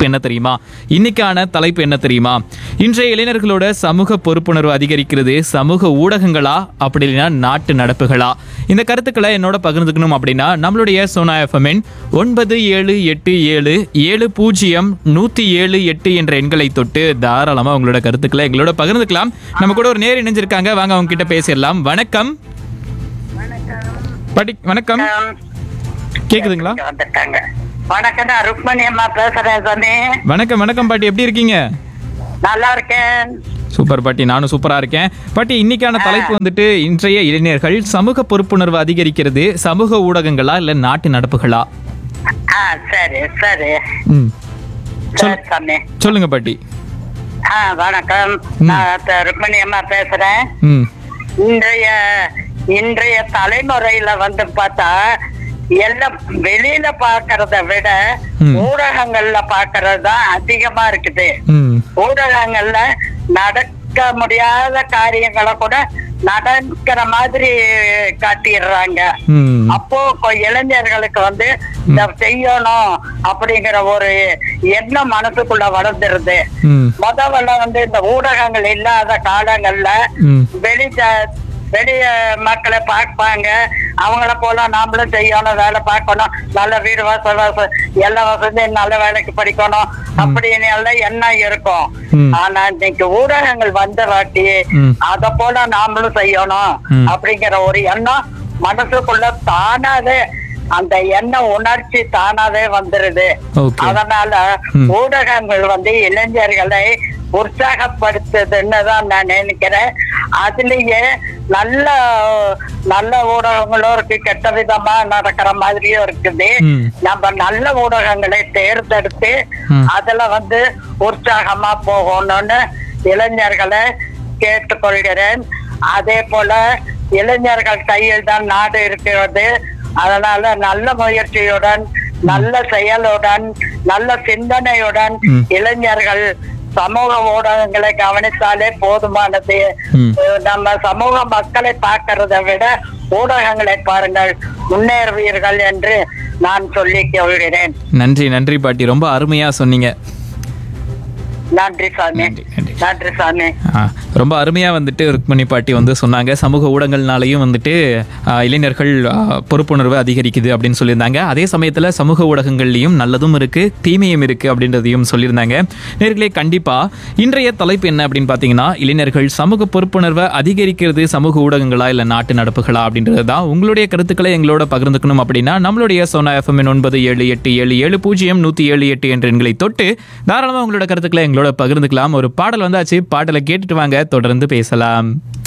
என்ன தெரியுமா இன்னைக்கான தலைப்பு என்ன தெரியுமா இன்றைய இளைஞர்களோட சமூக பொறுப்புணர்வு அதிகரிக்கிறது சமூக ஊடகங்களா அப்படி இல்லைன்னா நாட்டு நடப்புகளா இந்த கருத்துக்களை என்னோட பகிர்ந்துக்கணும் அப்படின்னா நம்மளுடைய சோனா எஃப்எம்என் ஒன்பது ஏழு எட்டு ஏழு ஏழு பூஜ்ஜியம் நூற்றி ஏழு எட்டு என்ற எண்களை தொட்டு தாராளமாக உங்களோட கருத்துக்களை எங்களோட பகிர்ந்துக்கலாம் நம்ம கூட ஒரு நேர் இணைஞ்சிருக்காங்க வாங்க அவங்க கிட்ட பேசிடலாம் வணக்கம் பாட்டி வணக்கம் கேக்குதுங்களா வந்துட்டாங்க வணக்கம் நான் ருக்மணி அம்மா பேசுறேன் சாமி வணக்கம் வணக்கம் பாட்டி எப்படி இருக்கீங்க நல்லா இருக்கேன் சூப்பர் பாட்டி நானும் சூப்பரா இருக்கேன் பாட்டி இன்னைக்கான தலைப்பு வந்துட்டு இன்றைய இளைஞர்கள் சமூக பொறுப்புணர்வு அதிகரிக்கிறது சமூக ஊடகங்களா இல்ல நாட்டு நடப்புகளா ஆ சரி சரி ம் சரி சாமி சொல்லுங்க பாட்டி ஆ வணக்கம் நான் த- ருக்மணி அம்மா பேசுறேன் ம் இன்றைய இன்றைய தலைமுறையில வந்து பார்த்தா எல்லாம் வெளியில பாக்குறத விட ம். ஊடகங்கள்ல பாக்குறது தான் அதிகமா இருக்குது ம் ஊடகங்கள்ல நடக்க முடியாத காரியங்களை கூட நடக்கிற மாதிரி காட்டிடுறாங்க ம் அப்போ கொ- இளைஞர்களுக்கு வந்து இந்த செய்யணும் அப்படிங்கிற ஒரு எண்ணம் மனசுக்குள்ள வளர்ந்துருது ம் முதல்ல வந்து இந்த ஊடகங்கள் இல்லாத காலங்கள்ல ம் வெளி ஜ- வெளிய மக்களை பார்ப்பாங்க அவங்கள போல நாமளும் செய்யணும் வேலை பார்க்கணும் நல்ல வீடு வாசல் வாசல் எல்லா வசதியும் நல்ல வேலைக்கு படிக்கணும் அப்படின்னு எல்லாம் எண்ணம் இருக்கும் ம். ஆனா இன்னைக்கு ஊடகங்கள் வந்த வாட்டி ம். அத போல நாமளும் செய்யணும் ம். அப்படிங்கிற ஒரு எண்ணம் மனசுக்குள்ள தானாவே அந்த எண்ண உணர்ச்சி தானாவே வந்துருது ஓகே அதனால ம். ஊடகங்கள் வந்து இளைஞர்களை உற்சாகப்படுத்துதுன்னு தான் நான் நினைக்கிறேன் அதுலயே நல்ல நல்ல ஊடகங்களும் இருக்கு கெட்ட விதமா நடக்கிற மாதிரியும் இருக்குது ம். நம்ம நல்ல ஊடகங்களை தேர்ந்தெடுத்து ம். அதுல வந்து உற்சாகமா போகணும்னு இளைஞர்களை கேட்டுக்கொள்கிறேன் அதே போல இளைஞர்கள் கையில் தான் நாடு இருக்கிறது அதனால நல்ல முயற்சியுடன் நல்ல செயலுடன் நல்ல சிந்தனையுடன் ம். இளைஞர்கள் சமூக ஊடகங்களை கவனித்தாலே போதுமானது ம். நம்ம சமூக மக்களை பார்க்கறதை விட ஊடகங்களை பாருங்கள் முன்னேறுவீர்கள் என்று நான் சொல்லிக் கொள்கிறேன் நன்றி நன்றி பாட்டி ரொம்ப அருமையா சொன்னீங்க நன்றி சாமி நன்றி, நன்றி. நன்றி சாமி ஆ, ரொம்ப அருமையாக வந்துட்டு ருக்மணி பாட்டி வந்து சொன்னாங்க சமூக ஊடகங்கள்னாலையும் வந்துட்டு ஆ, இளைஞர்கள் ஆ, பொறுப்புணர்வு அதிகரிக்குது அப்படின்னு சொல்லியிருந்தாங்க அதே சமயத்தில் சமூக ஊடகங்கள்லையும் நல்லதும் இருக்குது தீமையும் இருக்குது அப்படின்றதையும் சொல்லியிருந்தாங்க நேர்களே கண்டிப்பாக இன்றைய தலைப்பு என்ன அப்படின்னு பார்த்தீங்கன்னா இளைஞர்கள் சமூக பொறுப்புணர்வை அதிகரிக்கிறது சமூக ஊடகங்களா இல்லை நாட்டு நடப்புகளா அப்படின்றது தான் உங்களுடைய கருத்துக்களை எங்களோட பகிர்ந்துக்கணும் அப்படின்னா நம்மளுடைய சோனா எஃப்எம் ஒன்பது ஏழு எட்டு ஏழு ஏழு பூஜ்ஜியம் நூற்றி ஏழு எட்டு என்ற எண்களை தொட்டு தாராளமாக உங்களோட கருத்துக்களை எங்களோட பகிர்ந்துக்கலாம் ஒரு பாடல் வந்தாச்சு பாடலை கேட்டுட்டு வாங்க தொடர்ந்து பேசலாம்